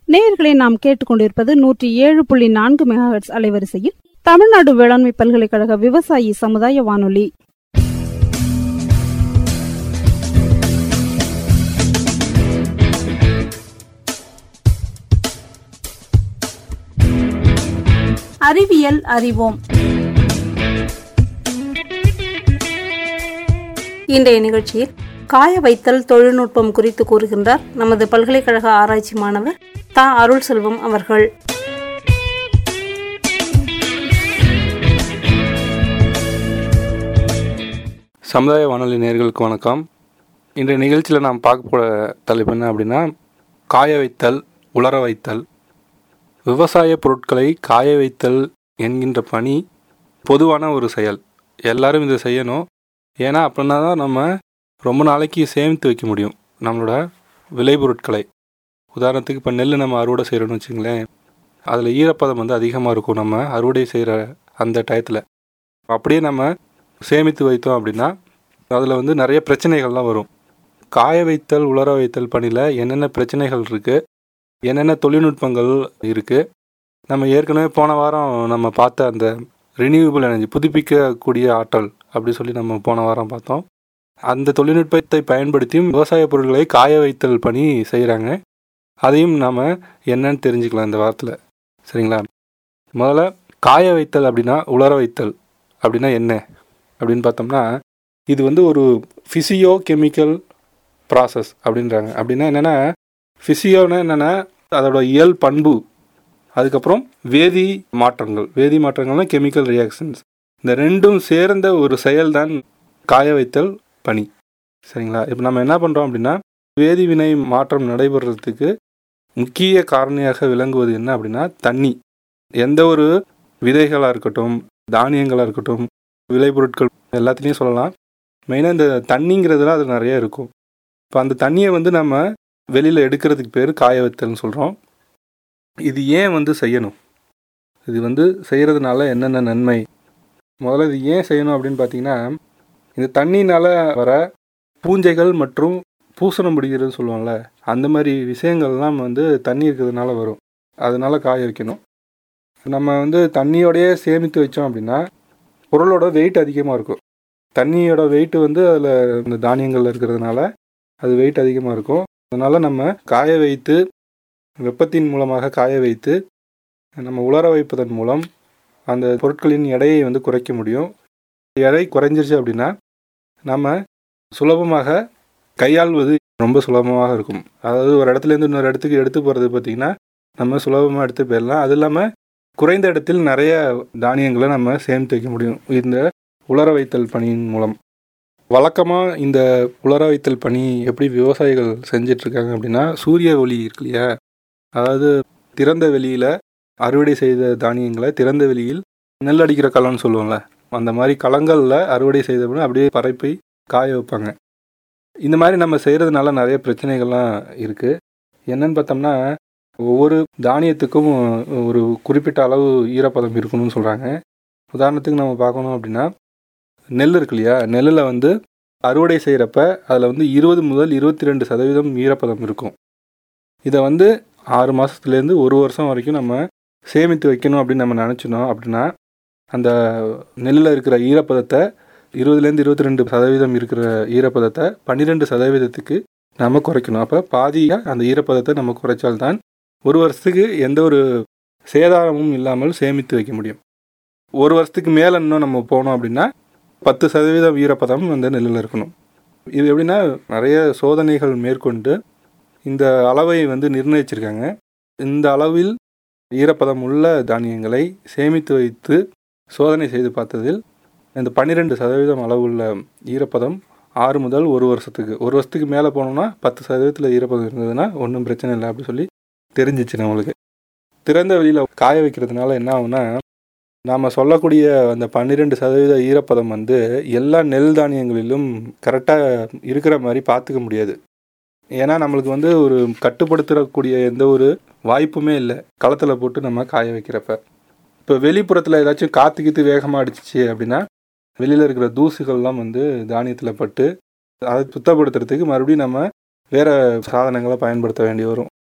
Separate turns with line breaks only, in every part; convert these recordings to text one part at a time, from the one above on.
நேயர்களை நாம் கேட்டுக்கொண்டிருப்பது நூற்றி ஏழு புள்ளி நான்கு மெகாஹெட்ஸ் அலைவரிசையில் தமிழ்நாடு வேளாண்மை பல்கலைக்கழக விவசாயி சமுதாய வானொலி அறிவியல் அறிவோம் இன்றைய நிகழ்ச்சியில் காய வைத்தல் தொழில்நுட்பம் குறித்து கூறுகின்றார் நமது பல்கலைக்கழக ஆராய்ச்சி மாணவர் தா அருள் செல்வம் அவர்கள்
சமுதாய வானொலி நேர்களுக்கு வணக்கம் இன்றைய நிகழ்ச்சியில் நாம் பார்க்க போகிற தலைப்பு என்ன அப்படின்னா காய வைத்தல் உலர வைத்தல் விவசாய பொருட்களை காய வைத்தல் என்கின்ற பணி பொதுவான ஒரு செயல் எல்லாரும் இதை செய்யணும் ஏன்னா அப்படின்னா தான் நம்ம ரொம்ப நாளைக்கு சேமித்து வைக்க முடியும் நம்மளோட விளைபொருட்களை உதாரணத்துக்கு இப்போ நெல் நம்ம அறுவடை செய்கிறோன்னு வச்சுங்களேன் அதில் ஈரப்பதம் வந்து அதிகமாக இருக்கும் நம்ம அறுவடை செய்கிற அந்த டயத்தில் அப்படியே நம்ம சேமித்து வைத்தோம் அப்படின்னா அதில் வந்து நிறைய பிரச்சனைகள்லாம் வரும் காய வைத்தல் உலர வைத்தல் பணியில் என்னென்ன பிரச்சனைகள் இருக்குது என்னென்ன தொழில்நுட்பங்கள் இருக்குது நம்ம ஏற்கனவே போன வாரம் நம்ம பார்த்த அந்த ரினியூவபிள் எனர்ஜி புதுப்பிக்கக்கூடிய ஆற்றல் அப்படி சொல்லி நம்ம போன வாரம் பார்த்தோம் அந்த தொழில்நுட்பத்தை பயன்படுத்தியும் விவசாய பொருட்களை காய வைத்தல் பணி செய்கிறாங்க அதையும் நாம் என்னன்னு தெரிஞ்சுக்கலாம் இந்த வாரத்தில் சரிங்களா முதல்ல காய வைத்தல் அப்படின்னா உலர வைத்தல் அப்படின்னா என்ன அப்படின்னு பார்த்தோம்னா இது வந்து ஒரு ஃபிசியோ கெமிக்கல் ப்ராசஸ் அப்படின்றாங்க அப்படின்னா என்னென்னா ஃபிசியோன்னா என்னென்னா அதோட இயல் பண்பு அதுக்கப்புறம் வேதி மாற்றங்கள் வேதி மாற்றங்கள்னா கெமிக்கல் ரியாக்ஷன்ஸ் இந்த ரெண்டும் சேர்ந்த ஒரு செயல்தான் காய வைத்தல் பணி சரிங்களா இப்போ நம்ம என்ன பண்ணுறோம் அப்படின்னா வேதிவினை மாற்றம் நடைபெறதுக்கு முக்கிய காரணியாக விளங்குவது என்ன அப்படின்னா தண்ணி எந்த ஒரு விதைகளாக இருக்கட்டும் தானியங்களாக இருக்கட்டும் விளைபொருட்கள் எல்லாத்துலேயும் சொல்லலாம் மெயினாக இந்த தண்ணிங்கிறதுல அது நிறைய இருக்கும் இப்போ அந்த தண்ணியை வந்து நம்ம வெளியில் எடுக்கிறதுக்கு பேர் காய வைத்தல்னு சொல்கிறோம் இது ஏன் வந்து செய்யணும் இது வந்து செய்கிறதுனால என்னென்ன நன்மை முதல்ல இது ஏன் செய்யணும் அப்படின்னு பார்த்தீங்கன்னா இந்த தண்ணினால் வர பூஞ்சைகள் மற்றும் பூசணம் பிடிக்கிறதுன்னு சொல்லுவோம்ல அந்த மாதிரி விஷயங்கள்லாம் வந்து தண்ணி இருக்கிறதுனால வரும் அதனால காய வைக்கணும் நம்ம வந்து தண்ணியோடையே சேமித்து வச்சோம் அப்படின்னா பொருளோட வெயிட் அதிகமாக இருக்கும் தண்ணியோட வெயிட் வந்து அதில் இந்த தானியங்களில் இருக்கிறதுனால அது வெயிட் அதிகமாக இருக்கும் அதனால் நம்ம காய வைத்து வெப்பத்தின் மூலமாக காய வைத்து நம்ம உலர வைப்பதன் மூலம் அந்த பொருட்களின் எடையை வந்து குறைக்க முடியும் எடை குறைஞ்சிருச்சு அப்படின்னா நம்ம சுலபமாக கையாள்வது ரொம்ப சுலபமாக இருக்கும் அதாவது ஒரு இடத்துலேருந்து இன்னொரு இடத்துக்கு எடுத்து போகிறது பார்த்திங்கன்னா நம்ம சுலபமாக எடுத்து போயிடலாம் அது இல்லாமல் குறைந்த இடத்தில் நிறைய தானியங்களை நம்ம சேமித்து வைக்க முடியும் இந்த உலர வைத்தல் பணியின் மூலம் வழக்கமாக இந்த உலர வைத்தல் பணி எப்படி விவசாயிகள் செஞ்சிட்ருக்காங்க அப்படின்னா சூரிய ஒளி இருக்கு இல்லையா அதாவது திறந்த வெளியில் அறுவடை செய்த தானியங்களை திறந்த வெளியில் நெல் அடிக்கிற களம்னு சொல்லுவோம்ல அந்த மாதிரி களங்களில் அறுவடை செய்த அப்படியே பரப்பி காய வைப்பாங்க இந்த மாதிரி நம்ம செய்கிறதுனால நிறைய பிரச்சனைகள்லாம் இருக்குது என்னன்னு பார்த்தோம்னா ஒவ்வொரு தானியத்துக்கும் ஒரு குறிப்பிட்ட அளவு ஈரப்பதம் இருக்கணும்னு சொல்கிறாங்க உதாரணத்துக்கு நம்ம பார்க்கணும் அப்படின்னா நெல் இருக்கு இல்லையா நெல்லில் வந்து அறுவடை செய்கிறப்ப அதில் வந்து இருபது முதல் இருபத்தி ரெண்டு சதவீதம் ஈரப்பதம் இருக்கும் இதை வந்து ஆறு மாதத்துலேருந்து ஒரு வருஷம் வரைக்கும் நம்ம சேமித்து வைக்கணும் அப்படின்னு நம்ம நினச்சினோம் அப்படின்னா அந்த நெல்லில் இருக்கிற ஈரப்பதத்தை இருபதுலேருந்து இருபத்தி ரெண்டு சதவீதம் இருக்கிற ஈரப்பதத்தை பன்னிரெண்டு சதவீதத்துக்கு நம்ம குறைக்கணும் அப்போ பாதியாக அந்த ஈரப்பதத்தை நம்ம குறைச்சால்தான் ஒரு வருஷத்துக்கு எந்த ஒரு சேதாரமும் இல்லாமல் சேமித்து வைக்க முடியும் ஒரு வருஷத்துக்கு மேலே இன்னும் நம்ம போனோம் அப்படின்னா பத்து சதவீதம் ஈரப்பதம் அந்த நெல்லில் இருக்கணும் இது எப்படின்னா நிறைய சோதனைகள் மேற்கொண்டு இந்த அளவை வந்து நிர்ணயிச்சிருக்காங்க இந்த அளவில் ஈரப்பதம் உள்ள தானியங்களை சேமித்து வைத்து சோதனை செய்து பார்த்ததில் இந்த பன்னிரெண்டு சதவீதம் அளவுள்ள ஈரப்பதம் ஆறு முதல் ஒரு வருஷத்துக்கு ஒரு வருஷத்துக்கு மேலே போனோம்னா பத்து சதவீதத்தில் ஈரப்பதம் இருந்ததுன்னா ஒன்றும் பிரச்சனை இல்லை அப்படி சொல்லி தெரிஞ்சிச்சு நம்மளுக்கு திறந்த வெளியில் காய வைக்கிறதுனால என்ன ஆகும்னா நாம் சொல்லக்கூடிய அந்த பன்னிரெண்டு சதவீத ஈரப்பதம் வந்து எல்லா நெல் தானியங்களிலும் கரெக்டாக இருக்கிற மாதிரி பார்த்துக்க முடியாது ஏன்னா நம்மளுக்கு வந்து ஒரு கட்டுப்படுத்தக்கூடிய எந்த ஒரு வாய்ப்புமே இல்லை களத்தில் போட்டு நம்ம காய வைக்கிறப்ப இப்போ வெளிப்புறத்தில் ஏதாச்சும் காற்று கீத்து வேகமாக அடிச்சிச்சு அப்படின்னா வெளியில் இருக்கிற தூசுகள்லாம் வந்து தானியத்தில் பட்டு அதை சுத்தப்படுத்துறதுக்கு மறுபடியும் நம்ம வேறு சாதனங்களை பயன்படுத்த வேண்டி வரும்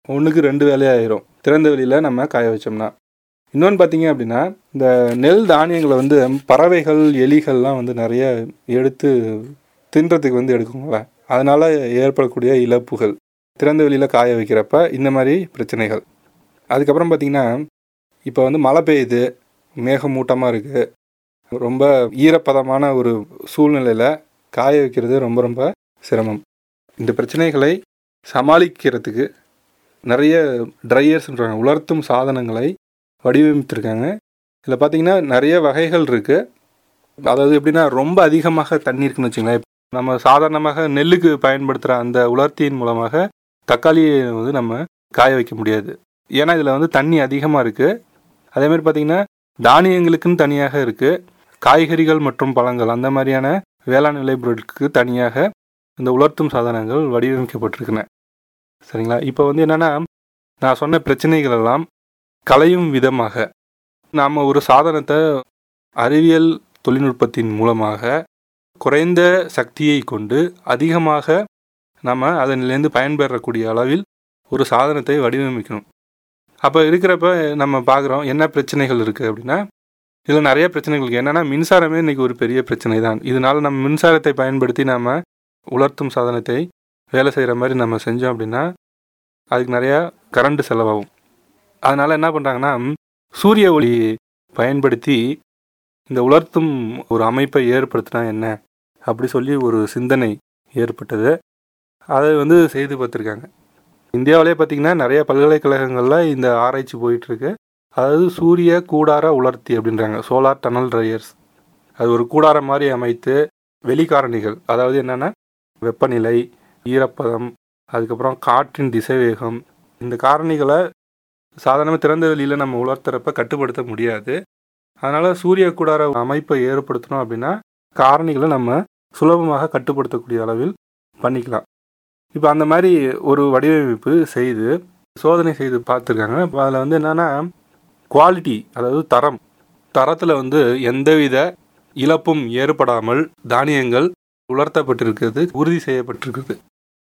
ஒன்றுக்கு ரெண்டு வேலையாயிரும் திறந்த வெளியில் நம்ம காய வச்சோம்னா இன்னொன்று பார்த்தீங்க அப்படின்னா இந்த நெல் தானியங்களை வந்து பறவைகள் எலிகள்லாம் வந்து நிறைய எடுத்து தின்றதுக்கு வந்து எடுக்குங்களா அதனால் ஏற்படக்கூடிய இழப்புகள் திறந்த வெளியில் காய வைக்கிறப்ப இந்த மாதிரி பிரச்சனைகள் அதுக்கப்புறம் பார்த்திங்கன்னா இப்போ வந்து மழை பெய்யுது மேகமூட்டமாக இருக்குது ரொம்ப ஈரப்பதமான ஒரு சூழ்நிலையில் காய வைக்கிறது ரொம்ப ரொம்ப சிரமம் இந்த பிரச்சனைகளை சமாளிக்கிறதுக்கு நிறைய ட்ரையர்ஸ்ன்றாங்க உலர்த்தும் சாதனங்களை வடிவமைத்திருக்காங்க இதில் பார்த்தீங்கன்னா நிறைய வகைகள் இருக்குது அதாவது எப்படின்னா ரொம்ப அதிகமாக தண்ணி இருக்குன்னு வச்சுங்களேன் நம்ம சாதாரணமாக நெல்லுக்கு பயன்படுத்துகிற அந்த உலர்த்தியின் மூலமாக தக்காளியை வந்து நம்ம காய வைக்க முடியாது ஏன்னா இதில் வந்து தண்ணி அதிகமாக இருக்குது அதேமாதிரி பார்த்தீங்கன்னா தானியங்களுக்குன்னு தனியாக இருக்குது காய்கறிகள் மற்றும் பழங்கள் அந்த மாதிரியான வேளாண் விளைபொருட்களுக்கு தனியாக இந்த உலர்த்தும் சாதனங்கள் வடிவமைக்கப்பட்டிருக்கின்றன சரிங்களா இப்போ வந்து என்னென்னா நான் சொன்ன பிரச்சனைகள் எல்லாம் களையும் விதமாக நாம் ஒரு சாதனத்தை அறிவியல் தொழில்நுட்பத்தின் மூலமாக குறைந்த சக்தியை கொண்டு அதிகமாக நம்ம அதனிலேருந்து பயன்பெறக்கூடிய அளவில் ஒரு சாதனத்தை வடிவமைக்கணும் அப்போ இருக்கிறப்ப நம்ம பார்க்குறோம் என்ன பிரச்சனைகள் இருக்குது அப்படின்னா இதில் நிறைய பிரச்சனைகள் இருக்குது என்னென்னா மின்சாரமே இன்றைக்கி ஒரு பெரிய பிரச்சனை தான் இதனால் நம்ம மின்சாரத்தை பயன்படுத்தி நாம் உலர்த்தும் சாதனத்தை வேலை செய்கிற மாதிரி நம்ம செஞ்சோம் அப்படின்னா அதுக்கு நிறையா கரண்ட் செலவாகும் அதனால் என்ன பண்ணுறாங்கன்னா சூரிய ஒளி பயன்படுத்தி இந்த உலர்த்தும் ஒரு அமைப்பை ஏற்படுத்தினா என்ன அப்படி சொல்லி ஒரு சிந்தனை ஏற்பட்டது அதை வந்து செய்து பார்த்துருக்காங்க இந்தியாவிலே பார்த்திங்கன்னா நிறைய பல்கலைக்கழகங்களில் இந்த ஆராய்ச்சி போயிட்டுருக்கு அதாவது சூரிய கூடார உலர்த்தி அப்படின்றாங்க சோலார் டனல் ட்ரையர்ஸ் அது ஒரு கூடாரம் மாதிரி அமைத்து வெளிக்காரணிகள் அதாவது என்னென்னா வெப்பநிலை ஈரப்பதம் அதுக்கப்புறம் காற்றின் திசைவேகம் இந்த காரணிகளை சாதாரணமாக திறந்த வெளியில் நம்ம உலர்த்துறப்ப கட்டுப்படுத்த முடியாது அதனால் சூரிய கூடார அமைப்பை ஏற்படுத்தணும் அப்படின்னா காரணிகளை நம்ம சுலபமாக கட்டுப்படுத்தக்கூடிய அளவில் பண்ணிக்கலாம் இப்போ அந்த மாதிரி ஒரு வடிவமைப்பு செய்து சோதனை செய்து பார்த்துருக்காங்க இப்போ அதில் வந்து என்னென்னா குவாலிட்டி அதாவது தரம் தரத்தில் வந்து எந்தவித இழப்பும் ஏற்படாமல் தானியங்கள் உலர்த்தப்பட்டிருக்கிறது உறுதி செய்யப்பட்டிருக்குது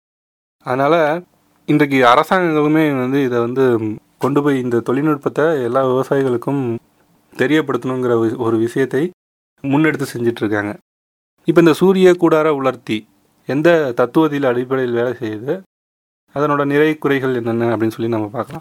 அதனால் இன்றைக்கு அரசாங்கங்களுமே வந்து இதை வந்து கொண்டு போய் இந்த தொழில்நுட்பத்தை எல்லா விவசாயிகளுக்கும் தெரியப்படுத்தணுங்கிற ஒரு விஷயத்தை முன்னெடுத்து செஞ்சிட்ருக்காங்க இப்போ இந்த சூரிய கூடார உலர்த்தி எந்த தத்துவத்தில் அடிப்படையில் வேலை செய்யுது அதனோட நிறை குறைகள் என்னென்ன அப்படின்னு சொல்லி நம்ம பார்க்கலாம்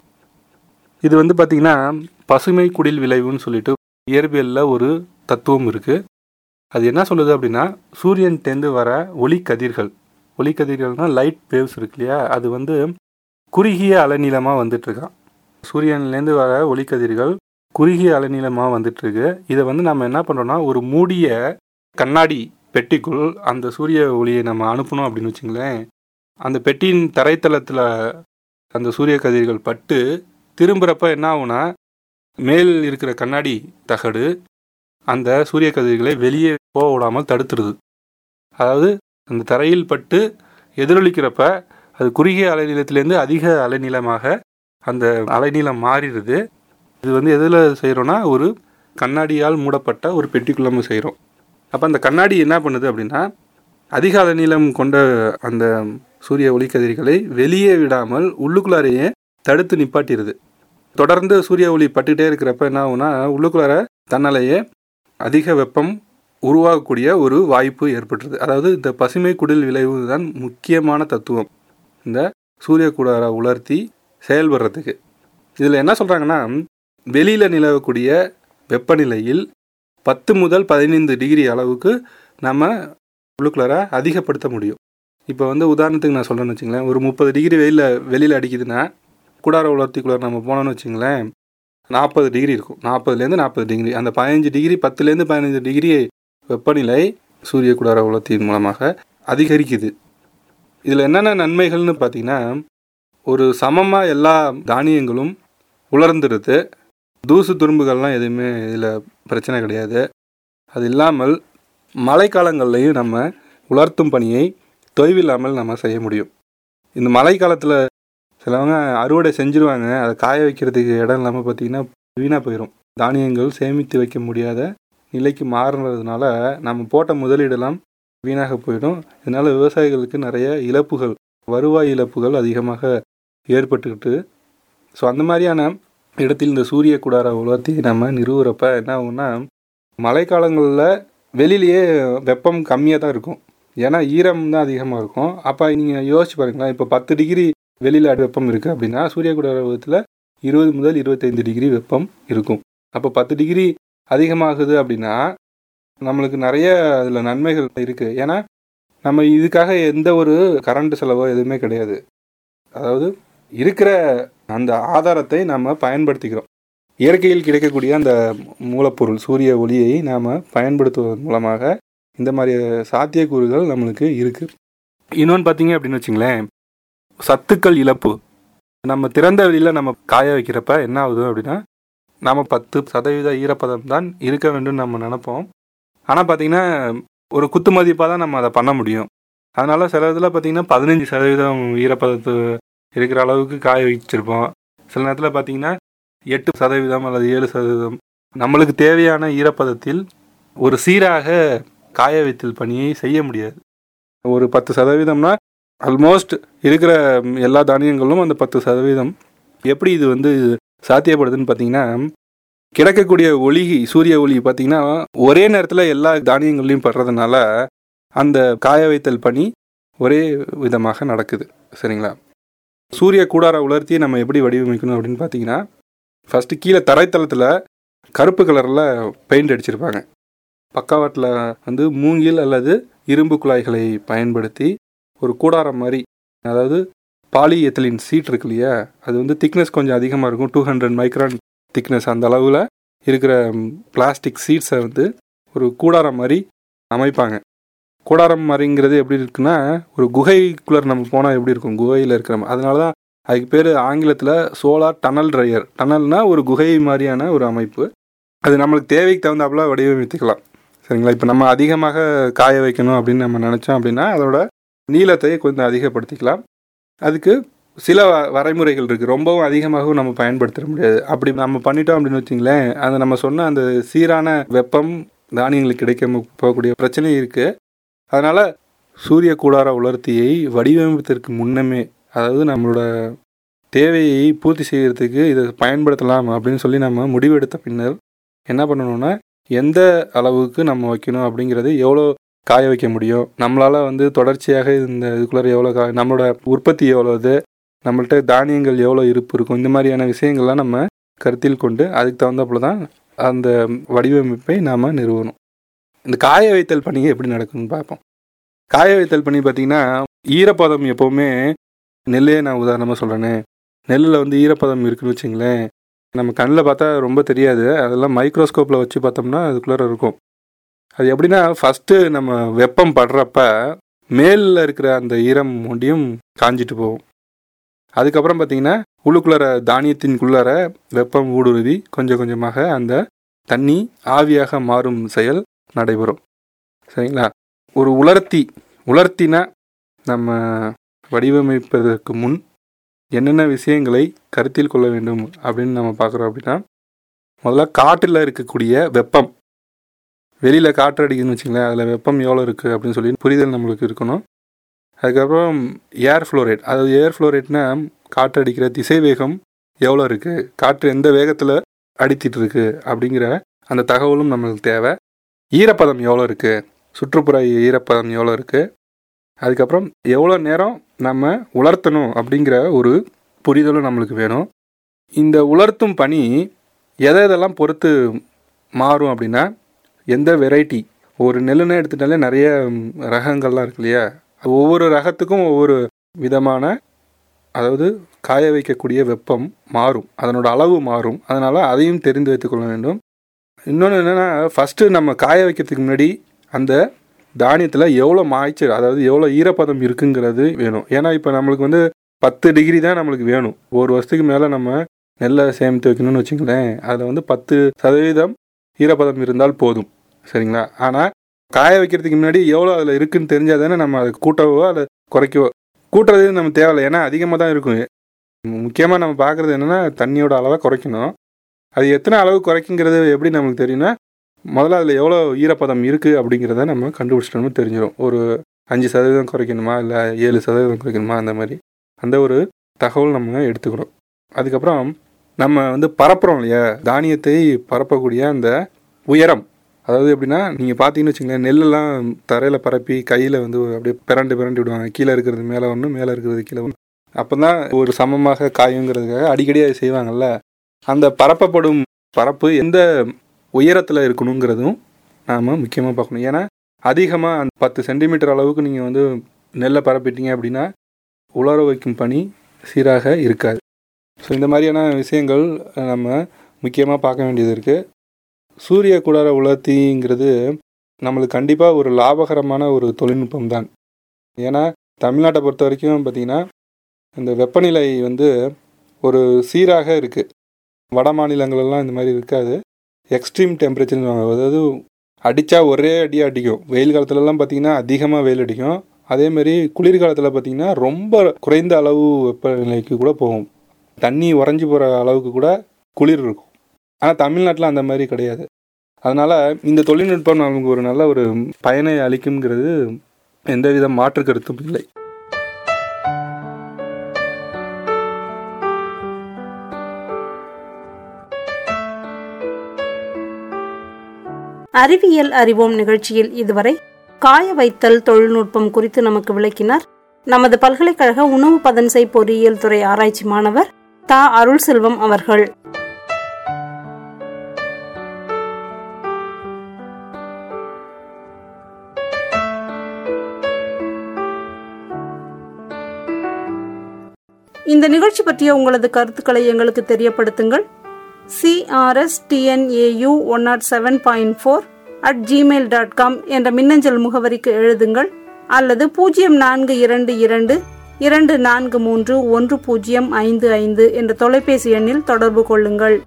இது வந்து பார்த்திங்கன்னா பசுமை குடில் விளைவுன்னு சொல்லிட்டு இயற்பியலில் ஒரு தத்துவம் இருக்குது அது என்ன சொல்லுது அப்படின்னா சூரியன்டேந்து வர ஒளி கதிர்கள் ஒளி கதிர்கள்னால் லைட் வேவ்ஸ் இருக்கு இல்லையா அது வந்து குறுகிய அலைநீளமாக வந்துட்டுருக்கான் சூரியன்லேருந்து வர ஒளி கதிர்கள் குறுகிய அலைநீளமாக வந்துட்டுருக்கு இதை வந்து நம்ம என்ன பண்ணுறோன்னா ஒரு மூடிய கண்ணாடி பெட்டிக்குள் அந்த சூரிய ஒளியை நம்ம அனுப்பணும் அப்படின்னு வச்சுங்களேன் அந்த பெட்டியின் தரைத்தளத்தில் அந்த சூரிய கதிர்கள் பட்டு திரும்புகிறப்ப என்ன ஆகும்னா மேல் இருக்கிற கண்ணாடி தகடு அந்த சூரிய கதிர்களை வெளியே போக விடாமல் தடுத்துருது அதாவது அந்த தரையில் பட்டு எதிரொலிக்கிறப்ப அது குறுகிய அலைநீளத்திலேருந்து அதிக அலைநீளமாக அந்த அலைநீளம் மாறிடுது இது வந்து எதில் செய்கிறோன்னா ஒரு கண்ணாடியால் மூடப்பட்ட ஒரு பெட்டிக்குள்ள நம்ம செய்கிறோம் அப்போ அந்த கண்ணாடி என்ன பண்ணுது அப்படின்னா அதிக அலைநீளம் கொண்ட அந்த சூரிய ஒளிக்கதிர்களை வெளியே விடாமல் உள்ளுக்குள்ளாரையே தடுத்து நிப்பாட்டிடுது தொடர்ந்து சூரிய ஒளி பட்டுகிட்டே இருக்கிறப்ப என்ன ஆகும்னா உள்ளுக்குள்ளார தன்னாலேயே அதிக வெப்பம் உருவாகக்கூடிய ஒரு வாய்ப்பு ஏற்பட்டுருது அதாவது இந்த பசுமை குடில் விளைவு தான் முக்கியமான தத்துவம் இந்த சூரிய கூடார உலர்த்தி செயல்படுறதுக்கு இதில் என்ன சொல்கிறாங்கன்னா வெளியில் நிலவக்கூடிய வெப்பநிலையில் பத்து முதல் பதினைந்து டிகிரி அளவுக்கு நம்ம உள்ளுக்குள்ளார அதிகப்படுத்த முடியும் இப்போ வந்து உதாரணத்துக்கு நான் சொல்கிறேன்னு வச்சுங்களேன் ஒரு முப்பது டிகிரி வெயிலில் வெளியில் அடிக்குதுன்னா கூடார உலர்த்திக்குள்ளார நம்ம போனோம்னு வச்சுங்களேன் நாற்பது டிகிரி இருக்கும் நாற்பதுலேருந்து நாற்பது டிகிரி அந்த பதினஞ்சு டிகிரி பத்துலேருந்து பதினஞ்சு டிகிரி வெப்பநிலை சூரிய கூடார உலர்த்தியின் மூலமாக அதிகரிக்குது இதில் என்னென்ன நன்மைகள்னு பார்த்தீங்கன்னா ஒரு சமமாக எல்லா தானியங்களும் உலர்ந்துருது தூசு துரும்புகள்லாம் எதுவுமே இதில் பிரச்சனை கிடையாது அது இல்லாமல் மழைக்காலங்கள்லையும் நம்ம உலர்த்தும் பணியை தொய்வில்லாமல் நம்ம செய்ய முடியும் இந்த மழை காலத்தில் சிலவங்க அறுவடை செஞ்சுருவாங்க அதை காய வைக்கிறதுக்கு இடம் இல்லாமல் பார்த்தீங்கன்னா வீணாக போயிடும் தானியங்கள் சேமித்து வைக்க முடியாத நிலைக்கு மாறுனதுனால நம்ம போட்ட முதலீடெல்லாம் வீணாக போயிடும் இதனால் விவசாயிகளுக்கு நிறைய இழப்புகள் வருவாய் இழப்புகள் அதிகமாக ஏற்பட்டுக்கிட்டு ஸோ அந்த மாதிரியான இடத்தில் இந்த சூரிய கூடார உலர்த்தியை நம்ம நிறுவுறப்ப என்ன ஆகும்னா மழைக்காலங்களில் வெளியிலேயே வெப்பம் கம்மியாக தான் இருக்கும் ஏன்னா ஈரம் தான் அதிகமாக இருக்கும் அப்போ நீங்கள் யோசிச்சு பாருங்களேன் இப்போ பத்து டிகிரி வெளியில் வெப்பம் இருக்குது அப்படின்னா சூரிய கூடார உலகத்தில் இருபது முதல் இருபத்தைந்து டிகிரி வெப்பம் இருக்கும் அப்போ பத்து டிகிரி அதிகமாகுது அப்படின்னா நம்மளுக்கு நிறைய அதில் நன்மைகள் இருக்குது ஏன்னா நம்ம இதுக்காக எந்த ஒரு கரண்ட் செலவோ எதுவுமே கிடையாது அதாவது இருக்கிற அந்த ஆதாரத்தை நாம் பயன்படுத்திக்கிறோம் இயற்கையில் கிடைக்கக்கூடிய அந்த மூலப்பொருள் சூரிய ஒளியை நாம் பயன்படுத்துவதன் மூலமாக இந்த மாதிரி சாத்தியக்கூறுகள் நம்மளுக்கு இருக்குது இன்னொன்று பார்த்தீங்க அப்படின்னு வச்சுங்களேன் சத்துக்கள் இழப்பு நம்ம திறந்த வெளியில் நம்ம காய வைக்கிறப்ப என்ன ஆகுது அப்படின்னா நம்ம பத்து சதவீத ஈரப்பதம் தான் இருக்க வேண்டும் நம்ம நினைப்போம் ஆனால் பார்த்தீங்கன்னா ஒரு குத்து மதிப்பாக தான் நம்ம அதை பண்ண முடியும் அதனால சில இதில் பார்த்தீங்கன்னா பதினஞ்சு சதவீதம் ஈரப்பதத்து இருக்கிற அளவுக்கு காய வச்சிருப்போம் சில நேரத்தில் பார்த்தீங்கன்னா எட்டு சதவீதம் அல்லது ஏழு சதவீதம் நம்மளுக்கு தேவையான ஈரப்பதத்தில் ஒரு சீராக காய வைத்தல் பணியை செய்ய முடியாது ஒரு பத்து சதவீதம்னா ஆல்மோஸ்ட் இருக்கிற எல்லா தானியங்களும் அந்த பத்து சதவீதம் எப்படி இது வந்து சாத்தியப்படுதுன்னு பார்த்தீங்கன்னா கிடைக்கக்கூடிய ஒளி சூரிய ஒளி பார்த்தீங்கன்னா ஒரே நேரத்தில் எல்லா தானியங்கள்லையும் படுறதுனால அந்த காய வைத்தல் பணி ஒரே விதமாக நடக்குது சரிங்களா சூரிய கூடார உலர்த்தியை நம்ம எப்படி வடிவமைக்கணும் அப்படின்னு பார்த்தீங்கன்னா ஃபஸ்ட்டு கீழே தரைத்தளத்தில் கருப்பு கலரில் பெயிண்ட் அடிச்சிருப்பாங்க பக்காவாட்டில் வந்து மூங்கில் அல்லது இரும்பு குழாய்களை பயன்படுத்தி ஒரு கூடாரம் மாதிரி அதாவது பாலி எத்தலின் சீட் இருக்கு இல்லையா அது வந்து திக்னஸ் கொஞ்சம் அதிகமாக இருக்கும் டூ ஹண்ட்ரட் மைக்ரான் திக்னஸ் அந்த அளவில் இருக்கிற பிளாஸ்டிக் சீட்ஸை வந்து ஒரு கூடாரம் மாதிரி அமைப்பாங்க கூடாரம் மாதிரிங்கிறது எப்படி இருக்குன்னா ஒரு குகைக்குள்ளே நம்ம போனால் எப்படி இருக்கும் குகையில் இருக்கிற மாதிரி. அதனால தான் அதுக்கு பேர் ஆங்கிலத்தில் சோலார் டனல் ட்ரையர் டனல்னா ஒரு குகை மாதிரியான ஒரு அமைப்பு அது நம்மளுக்கு தேவைக்கு தகுந்தாப்புல வடிவமைத்துக்கலாம் சரிங்களா இப்போ நம்ம அதிகமாக காய வைக்கணும் அப்படின்னு நம்ம நினச்சோம் அப்படின்னா அதோட நீளத்தை கொஞ்சம் அதிகப்படுத்திக்கலாம் அதுக்கு சில வ- வரைமுறைகள் இருக்குது ரொம்பவும் அதிகமாகவும் நம்ம பயன்படுத்த முடியாது அப்படி நம்ம பண்ணிட்டோம் அப்படின்னு வச்சிங்களேன் அந்த நம்ம சொன்ன அந்த சீரான வெப்பம் தானியங்களுக்கு கிடைக்க போகக்கூடிய பிரச்சனை இருக்குது அதனால் சூரிய கூடார உலர்த்தியை வடிவமைப்பதற்கு முன்னமே அதாவது நம்மளோட தேவையை பூர்த்தி செய்யறதுக்கு இதை பயன்படுத்தலாம் அப்படின்னு சொல்லி நம்ம முடிவெடுத்த பின்னர் என்ன பண்ணணும்னா எந்த அளவுக்கு நம்ம வைக்கணும் அப்படிங்கிறது எவ்வளோ காய வைக்க முடியும் நம்மளால் வந்து தொடர்ச்சியாக இந்த இதுக்குள்ளார எவ்வளோ கா நம்மளோட உற்பத்தி எவ்வளோது நம்மள்ட்ட தானியங்கள் எவ்வளோ இருப்பு இருக்கும் இந்த மாதிரியான விஷயங்கள்லாம் நம்ம கருத்தில் கொண்டு அதுக்கு தகுந்தாப்புல தான் அந்த வடிவமைப்பை நாம் நிறுவணும் இந்த காய வைத்தல் பணி எப்படி நடக்கும்னு பார்ப்போம் காய வைத்தல் பணி பார்த்திங்கன்னா ஈரப்பதம் எப்போவுமே நெல்லையே நான் உதாரணமாக சொல்கிறேனே நெல்லில் வந்து ஈரப்பதம் இருக்குன்னு வச்சுங்களேன் நம்ம கண்ணில் பார்த்தா ரொம்ப தெரியாது அதெல்லாம் மைக்ரோஸ்கோப்பில் வச்சு பார்த்தோம்னா அதுக்குள்ளார இருக்கும் அது எப்படின்னா ஃபஸ்ட்டு நம்ம வெப்பம் படுறப்ப மேலில் இருக்கிற அந்த ஈரம் ஒண்டியும் காஞ்சிட்டு போகும் அதுக்கப்புறம் பார்த்தீங்கன்னா உள்ளுக்குள்ளார தானியத்தின்குள்ளார வெப்பம் ஊடுருவி கொஞ்சம் கொஞ்சமாக அந்த தண்ணி ஆவியாக மாறும் செயல் நடைபெறும் சரிங்களா ஒரு உலர்த்தி உலர்த்தினா நம்ம வடிவமைப்பதற்கு முன் என்னென்ன விஷயங்களை கருத்தில் கொள்ள வேண்டும் அப்படின்னு நம்ம பார்க்குறோம் அப்படின்னா முதல்ல காற்றில் இருக்கக்கூடிய வெப்பம் வெளியில் காற்று அடிக்குதுன்னு வச்சுங்களேன் அதில் வெப்பம் எவ்வளோ இருக்குது அப்படின்னு சொல்லி புரிதல் நம்மளுக்கு இருக்கணும் அதுக்கப்புறம் ஏர் ஃப்ளோரேட் அதாவது ஏர் ஃப்ளோரேட்னா காற்று அடிக்கிற திசை வேகம் எவ்வளோ இருக்குது காற்று எந்த வேகத்தில் அடித்திட்டு இருக்கு அப்படிங்கிற அந்த தகவலும் நம்மளுக்கு தேவை ஈரப்பதம் எவ்வளோ இருக்குது சுற்றுப்புற ஈரப்பதம் எவ்வளோ இருக்குது அதுக்கப்புறம் எவ்வளோ நேரம் நம்ம உலர்த்தணும் அப்படிங்கிற ஒரு புரிதலும் நம்மளுக்கு வேணும் இந்த உலர்த்தும் பணி எதை எதெல்லாம் பொறுத்து மாறும் அப்படின்னா எந்த வெரைட்டி ஒரு நெல்லுன்னு எடுத்துட்டாலே நிறைய ம், ரகங்கள்லாம் இருக்கு இல்லையா ஒவ்வொரு ரகத்துக்கும் ஒவ்வொரு விதமான அதாவது காய வைக்கக்கூடிய வெப்பம் மாறும் அதனோட அளவு மாறும் அதனால் அதையும் தெரிந்து வைத்துக்கொள்ள வேண்டும் இன்னொன்று என்னென்னா ஃபஸ்ட்டு நம்ம காய வைக்கிறதுக்கு முன்னாடி அந்த தானியத்தில் எவ்வளோ மாய்ச்சல் அதாவது எவ்வளோ ஈரப்பதம் இருக்குங்கிறது வேணும் ஏன்னா இப்போ நம்மளுக்கு வந்து பத்து டிகிரி தான் நம்மளுக்கு வேணும் ஒரு வருஷத்துக்கு மேலே நம்ம நெல்லை சேமித்து வைக்கணும்னு வச்சுங்களேன் அதில் வந்து பத்து சதவீதம் ஈரப்பதம் இருந்தால் போதும் சரிங்களா ஆனால் காய வைக்கிறதுக்கு முன்னாடி எவ்வளோ அதில் இருக்குன்னு தெரிஞ்சால் தானே நம்ம அதை கூட்டவோ அதை குறைக்கவோ கூட்டுறது நம்ம தேவையில்லை ஏன்னா அதிகமாக தான் இருக்கும் முக்கியமாக நம்ம பார்க்குறது என்னென்னா தண்ணியோட அளவை குறைக்கணும் அது எத்தனை அளவு குறைக்குங்கிறது எப்படி நமக்கு தெரியும்னா முதல்ல அதில் எவ்வளோ ஈரப்பதம் இருக்குது அப்படிங்கிறத நம்ம கண்டுபிடிச்சிட்டோம்னு தெரிஞ்சிடும் ஒரு அஞ்சு சதவீதம் குறைக்கணுமா இல்லை ஏழு சதவீதம் குறைக்கணுமா அந்த மாதிரி அந்த ஒரு தகவல் நம்ம எடுத்துக்கணும் அதுக்கப்புறம் நம்ம வந்து பரப்புறோம் இல்லையா தானியத்தை பரப்பக்கூடிய அந்த உயரம் அதாவது எப்படின்னா நீங்கள் பார்த்தீங்கன்னு வச்சுங்களேன் நெல்லெல்லாம் தரையில் பரப்பி கையில் வந்து அப்படியே பிறண்டு பிறண்டு விடுவாங்க கீழே இருக்கிறது மேலே ஒன்று மேலே இருக்கிறது கீழே ஒன்று அப்போ தான் ஒரு சமமாக காயுங்கிறதுக்காக அடிக்கடி அதை செய்வாங்கல்ல அந்த பரப்பப்படும் பரப்பு எந்த உயரத்தில் இருக்கணுங்கிறதும் நாம் முக்கியமாக பார்க்கணும் ஏன்னா அதிகமாக அந்த பத்து சென்டிமீட்டர் அளவுக்கு நீங்கள் வந்து நெல்லை பரப்பிட்டீங்க அப்படின்னா உலர வைக்கும் பணி சீராக இருக்காது ஸோ இந்த மாதிரியான விஷயங்கள் நம்ம முக்கியமாக பார்க்க வேண்டியது இருக்குது சூரிய குடார உலர்த்திங்கிறது நம்மளுக்கு கண்டிப்பாக ஒரு லாபகரமான ஒரு தொழில்நுட்பம் தான் ஏன்னா தமிழ்நாட்டை பொறுத்த வரைக்கும் பார்த்திங்கன்னா இந்த வெப்பநிலை வந்து ஒரு சீராக இருக்குது வட மாநிலங்களெல்லாம் இந்த மாதிரி இருக்காது எக்ஸ்ட்ரீம் டெம்பரேச்சர்னு அதாவது அடித்தா ஒரே அடியாக அடிக்கும் வெயில் காலத்துலலாம் பார்த்திங்கன்னா அதிகமாக வெயில் அடிக்கும் அதேமாரி குளிர்காலத்தில் பார்த்திங்கன்னா ரொம்ப குறைந்த அளவு வெப்பநிலைக்கு கூட போகும் தண்ணி உறைஞ்சி போகிற அளவுக்கு கூட குளிர் இருக்கும் ஆனால் தமிழ்நாட்டில் அந்த மாதிரி கிடையாது அதனால் இந்த தொழில்நுட்பம் நமக்கு ஒரு நல்ல ஒரு பயனை அளிக்குங்கிறது எந்தவித மாற்று கருத்தும் இல்லை
அறிவியல் அறிவோம் நிகழ்ச்சியில் இதுவரை காய வைத்தல் தொழில்நுட்பம் குறித்து நமக்கு விளக்கினார் நமது பல்கலைக்கழக உணவு பதன்செய் பொறியியல் துறை ஆராய்ச்சி மாணவர் தா அருள் செல்வம் அவர்கள் இந்த நிகழ்ச்சி பற்றிய உங்களது கருத்துக்களை எங்களுக்கு தெரியப்படுத்துங்கள் CRS TNAU one nought seven point four at Gmail dot com என்ற மின்னஞ்சல் முகவரிக்கு எழுதுங்கள் அல்லது பூஜ்ஜியம் நான்கு இரண்டு இரண்டு இரண்டு நான்கு மூன்று ஒன்று பூஜ்ஜியம் ஐந்து ஐந்து என்ற தொலைபேசி எண்ணில் தொடர்பு கொள்ளுங்கள்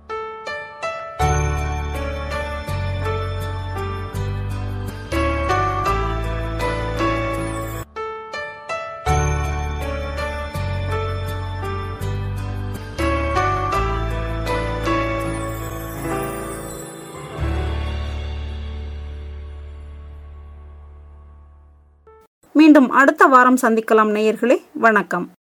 மீண்டும் அடுத்த வாரம் சந்திக்கலாம் நேயர்களே வணக்கம்